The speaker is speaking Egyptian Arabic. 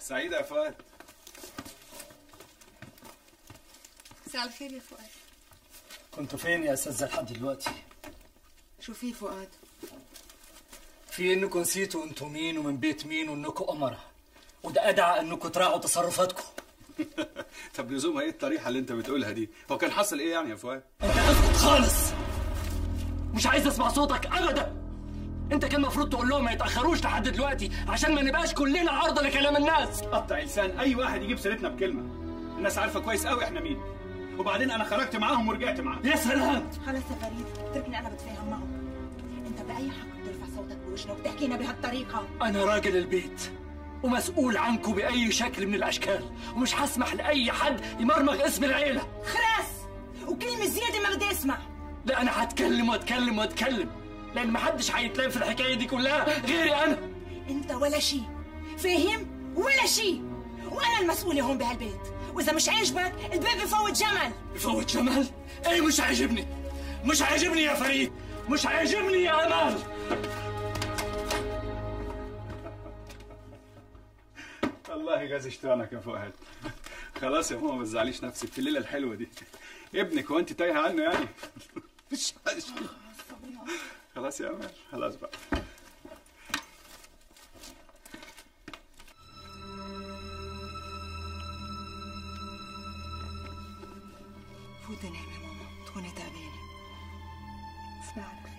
سعيدة يا فؤاد مساء الخير يا فؤاد كنتوا فين يا اساتذه لحد دلوقتي شو في فؤاد في انكم نسيتوا انتوا مين ومن بيت مين وانكم امراء وده ادعى انكم تراعوا تصرفاتكم طب لزومها ايه الطريحة اللي انت بتقولها دي هو كان حصل ايه يعني يا فؤاد انت اسكت خالص مش عايز اسمع صوتك ابدا انت كان المفروض تقول لهم ما يتاخروش لحد دلوقتي عشان ما نبقاش كلنا عرضه لكلام الناس قطع لسان اي واحد يجيب سيرتنا بكلمه الناس عارفه كويس قوي احنا مين وبعدين انا خرجت معاهم ورجعت معاهم يا سلام خلاص يا فريد اتركني انا بتفاهم معهم انت باي حق بترفع صوتك بوشنا وبتحكينا بهالطريقه انا راجل البيت ومسؤول عنكم باي شكل من الاشكال ومش هسمح لاي حد يمرمغ اسم العيله خلاص وكلمه زياده ما بدي اسمع لا انا هتكلم واتكلم واتكلم لان محدش هيتلام في الحكايه دي كلها غيري انا انت ولا شيء فاهم ولا شيء وانا المسؤوله هون بهالبيت واذا مش عاجبك البيت بفوت جمل يفوت جمال ايه مش عاجبني مش عاجبني يا فريد مش عاجبني يا امال والله غاز اشتوانك يا فؤاد خلاص يا ماما ما تزعليش نفسك في الليلة الحلوة دي ابنك هو انت تايهة عنه يعني مش عايش. خلاص يا امال خلاص بقى فوتي نامي ماما تكوني تعبانه اسمع لك